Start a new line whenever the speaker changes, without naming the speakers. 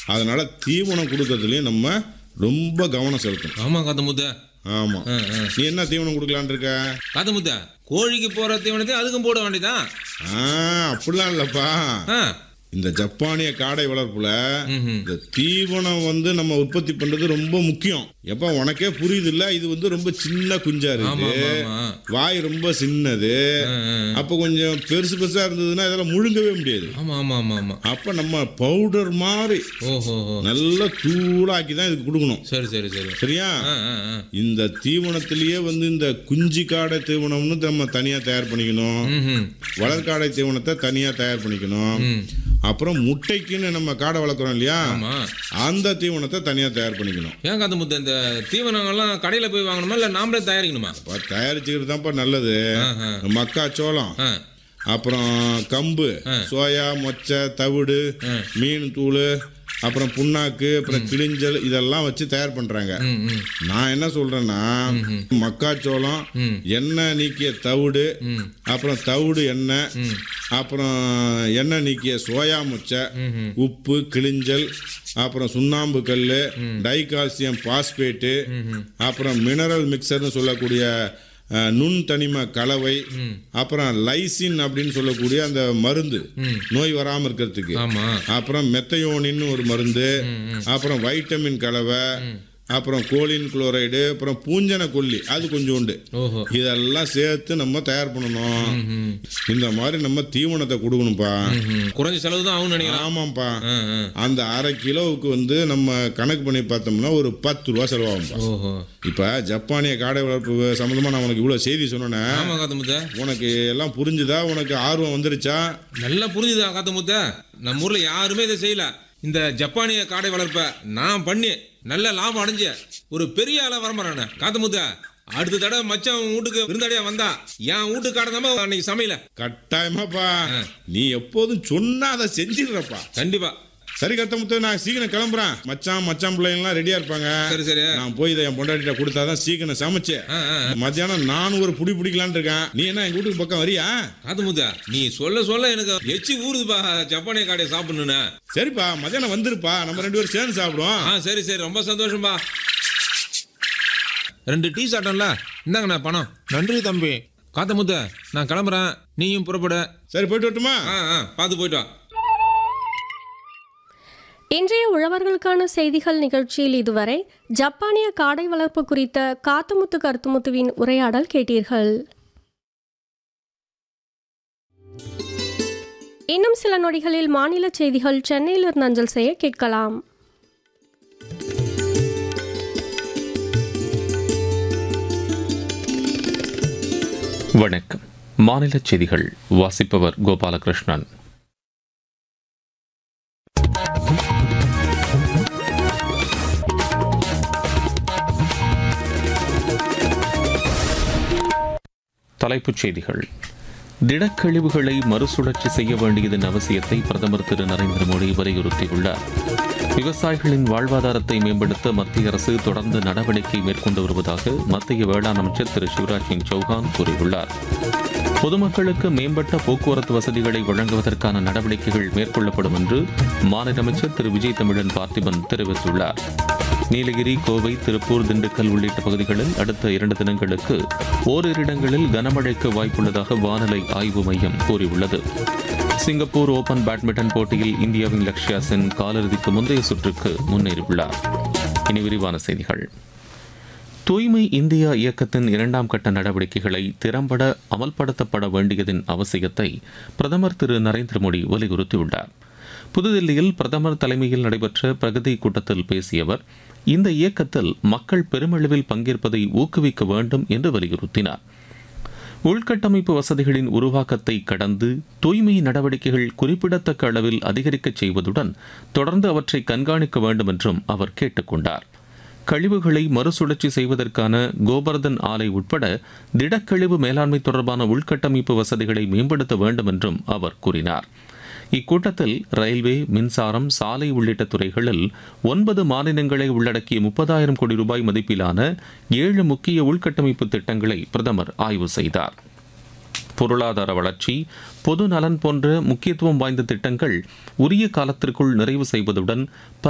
அதனால தீவனம் கொடுக்கறதுலயும் நம்ம ரொம்ப கவனம் செலுத்தணும்
ஆமா காத்த முத்த
ஆமா நீ என்ன தீவனம் கொடுக்கலான்னு இருக்க
காத்த முத்த கோழிக்கு போற தீவனத்தை அதுக்கும் போட வேண்டியதான்
ஆ அப்படிலாம் இல்லப்பா
ஆ
இந்த ஜப்பானிய காடை வளர்ப்புல
ம்ஹும்.
இந்த தீவனம் வந்து நம்ம உற்பத்தி பண்றது ரொம்ப முக்கியம் எப்ப உனக்கே புரியுது இல்ல இது வந்து ரொம்ப சின்ன குஞ்சா
ஆமா
இருக்கு
ஆமா ஆமா
வாய் ரொம்ப சின்னது
ஆ, ஆ.
அப்ப கொஞ்சம் பெருசு பெருசா இருந்ததுன்னா இதெல்லாம் முழுங்கவே முடியாது
ஆமா ஆமா ஆமா ஆமா
அப்ப நம்ம பவுடர் மாதிரி
ஓஹோ ஓ
நல்ல தூளாக்கி தான் இதுக்கு கொடுக்கணும்
சரி சரி சரி
சரியா
ஆ ஆ ஆ
இந்த தீவனத்திலேயே வந்து இந்த குஞ்சு காடை தீவனம்னு நம்ம தனியா தயார் பண்ணிக்கணும்
ம்ஹும்.
வளர்காடை தீவனத்தை தனியா தயார் பண்ணிக்கணும்
ம்
அப்புறம் முட்டைக்குன்னு நம்ம காடை வளர்க்குறோம் இல்லையா
ஆமா
அந்த தீவனத்தை தனியா தயார் பண்ணிக்கணும்
ஏன் காத்த முத்த இந்த தீவனங்கள்லாம் கடையில போய் வாங்கணுமா இல்ல நாமளே தயாரிக்கணுமா
அப்ப தயாரிச்சுக்கிறது தான்ப்பா நல்லது
ஆ, ஆ.
மக்காச்சோளம்
ஆ
அப்புறம் கம்பு சோயா மொச்சை தவிடு மீன் தூள் அப்புறம் புண்ணாக்கு அப்புறம் கிளிஞ்சல் இதெல்லாம் வச்சு தயார் பண்றாங்க
ம் ம்
நான் என்ன சொல்றேன்னா மக்காச்சோளம் எண்ணெய் நீக்கிய தவிடு அப்புறம் தவிடு எண்ணெய் அப்புறம் எண்ணெய் நீக்கிய சோயா முச்சை உப்பு கிளிஞ்சல் அப்புறம் சுண்ணாம்பு கல் டைகால்சியம் பாஸ்பேட்டு அப்புறம் மினரல் மிக்சர்னு சொல்லக்கூடிய அஹ், நுண் தனிம கலவை அப்புறம் லைசின் அப்படின்னு சொல்லக்கூடிய அந்த மருந்து நோய் வராமல் இருக்கிறதுக்கு
ஆமா
அப்புறம் மெத்தயோனின்னு ஒரு மருந்து அப்புறம் வைட்டமின் கலவை அப்புறம் கோலின் குளோரைடு அப்புறம் பூஞ்சன கொல்லி அது கொஞ்சோண்டு
ஓஹோ
இதெல்லாம் சேர்த்து நம்ம தயார் பண்ணணும் இந்த மாதிரி நம்ம தீவனத்தை கொடுக்கணும்ப்பா
ம்ஹும். குறைஞ்ச செலவு தான் ஆகும்னு நினைக்கிறேன்
ஆமாம்ப்பா
ஆ, ஆ.
அந்த அரை கிலோவுக்கு வந்து நம்ம கணக்கு பண்ணி பார்த்தோம்னா ஒரு பத்து ரூபா செலவாகும்ப்பா
ஓஹோ
இப்போ ஜப்பானிய காடை வளர்ப்பு சம்மந்தமாக நான் உனக்கு இவ்வளோ செய்தி சொன்னேனே
ஆமா காத்த முத்த
உனக்கு எல்லாம் புரிஞ்சுதா உனக்கு ஆர்வம் வந்துருச்சா
நல்லா புரிஞ்சுதா காத்த முத்த நம்ம ஊர்ல யாருமே இதை செய்யல இந்த ஜப்பானிய காடை வளர்ப்ப நான் பண்ணி நல்ல லாபம் அடைஞ்ச ஒரு பெரிய ஆளா வரமாறானே காத்த முத்த அடுத்த தடவை மச்சான் உன் வீட்டுக்கு விருந்தாடியா வந்தா என் வீட்டு காடை தான் அன்னைக்கு சமையல
கட்டாயமாப்பா நீ எப்போதும் சொன்னா அதை செஞ்சிடுறப்பா
கண்டிப்பா
சரி கத்த முத்து நான் சீக்கிரம் கிளம்புறேன் மச்சான் மச்சான் பிள்ளைங்களாம் ரெடியா இருப்பாங்க
சரி சரி
நான் போய் இதை என் பொண்டாட்டிட்ட கொடுத்தாதான் சீக்கிரம் சமைச்சு
ஆ, ஆ.
மத்தியானம் நானும் ஒரு புடி பிடிக்கலான்னு இருக்கேன் நீ என்ன எங்க வீட்டுக்கு பக்கம் வரியா
காத்து முத்த நீ சொல்ல சொல்ல எனக்கு எச்சி ஊறுதுப்பா ஜப்பானிய காடையை சாப்பிடணுன்னு
சரிப்பா மத்தியானம் வந்துருப்பா நம்ம ரெண்டு பேரும் சேர்ந்து சாப்பிடுவோம்
ஆ சரி சரி ரொம்ப சந்தோஷம்பா ரெண்டு டீ சாப்பிட்டோம்ல இந்தாங்கண்ணா பணம்
நன்றி தம்பி
காத்த முத்த நான் கிளம்புறேன் நீயும் புறப்பட
சரி போயிட்டு வரட்டுமா
ஆ ஆ பார்த்து போயிட்டு வா
இன்றைய உழவர்களுக்கான செய்திகள் நிகழ்ச்சியில் இதுவரை ஜப்பானிய காடை வளர்ப்பு குறித்த காத்துமுத்து கருத்துமுத்துவின் உரையாடல் கேட்டீர்கள் இன்னும் சில நொடிகளில் மாநில செய்திகள் சென்னையிலிருந்து அஞ்சல் செய்ய கேட்கலாம்
வணக்கம் மாநில செய்திகள் வாசிப்பவர் கோபாலகிருஷ்ணன் தலைப்புச் செய்திகள் திடக்கழிவுகளை மறுசுழற்சி செய்ய வேண்டியதன் அவசியத்தை பிரதமர் திரு நரேந்திர மோடி வலியுறுத்தியுள்ளார் விவசாயிகளின் வாழ்வாதாரத்தை மேம்படுத்த மத்திய அரசு தொடர்ந்து நடவடிக்கை மேற்கொண்டு வருவதாக மத்திய வேளாண் அமைச்சர் திரு சிவராஜ் சிங் சௌஹான் கூறியுள்ளார் பொதுமக்களுக்கு மேம்பட்ட போக்குவரத்து வசதிகளை வழங்குவதற்கான நடவடிக்கைகள் மேற்கொள்ளப்படும் என்று மாநில அமைச்சர் திரு விஜய் தமிழன் பார்த்திபன் தெரிவித்துள்ளார் நீலகிரி கோவை திருப்பூர் திண்டுக்கல் உள்ளிட்ட பகுதிகளில் அடுத்த இரண்டு தினங்களுக்கு ஓரிரு இடங்களில் கனமழைக்கு வாய்ப்புள்ளதாக வானிலை ஆய்வு மையம் கூறியுள்ளது சிங்கப்பூர் ஓபன் பேட்மிண்டன் போட்டியில் இந்தியாவின் லக்ஷ்யா சென் காலிறுதிக்கு முந்தைய சுற்றுக்கு முன்னேறியுள்ளார் இனி விரிவான செய்திகள் தூய்மை இந்தியா இயக்கத்தின் இரண்டாம் கட்ட நடவடிக்கைகளை திறம்பட அமல்படுத்தப்பட வேண்டியதன் அவசியத்தை பிரதமர் திரு நரேந்திர மோடி வலியுறுத்தியுள்ளார் புதுதில்லியில் பிரதமர் தலைமையில் நடைபெற்ற பிரகதி கூட்டத்தில் பேசிய அவர் இந்த இயக்கத்தில் மக்கள் பெருமளவில் பங்கேற்பதை ஊக்குவிக்க வேண்டும் என்று வலியுறுத்தினார் உள்கட்டமைப்பு வசதிகளின் உருவாக்கத்தை கடந்து தூய்மை நடவடிக்கைகள் குறிப்பிடத்தக்க அளவில் அதிகரிக்கச் செய்வதுடன் தொடர்ந்து அவற்றை கண்காணிக்க வேண்டும் என்றும் அவர் கேட்டுக்கொண்டார் கழிவுகளை மறுசுழற்சி செய்வதற்கான கோபர்தன் ஆலை உட்பட திடக்கழிவு மேலாண்மை தொடர்பான உள்கட்டமைப்பு வசதிகளை மேம்படுத்த வேண்டும் என்றும் அவர் கூறினார் இக்கூட்டத்தில் ரயில்வே மின்சாரம் சாலை உள்ளிட்ட துறைகளில் ஒன்பது மாநிலங்களை உள்ளடக்கிய முப்பதாயிரம் கோடி ரூபாய் மதிப்பிலான ஏழு முக்கிய உள்கட்டமைப்பு திட்டங்களை பிரதமர் ஆய்வு செய்தார் பொருளாதார வளர்ச்சி பொது நலன் போன்ற முக்கியத்துவம் வாய்ந்த திட்டங்கள் உரிய காலத்திற்குள் நிறைவு செய்வதுடன்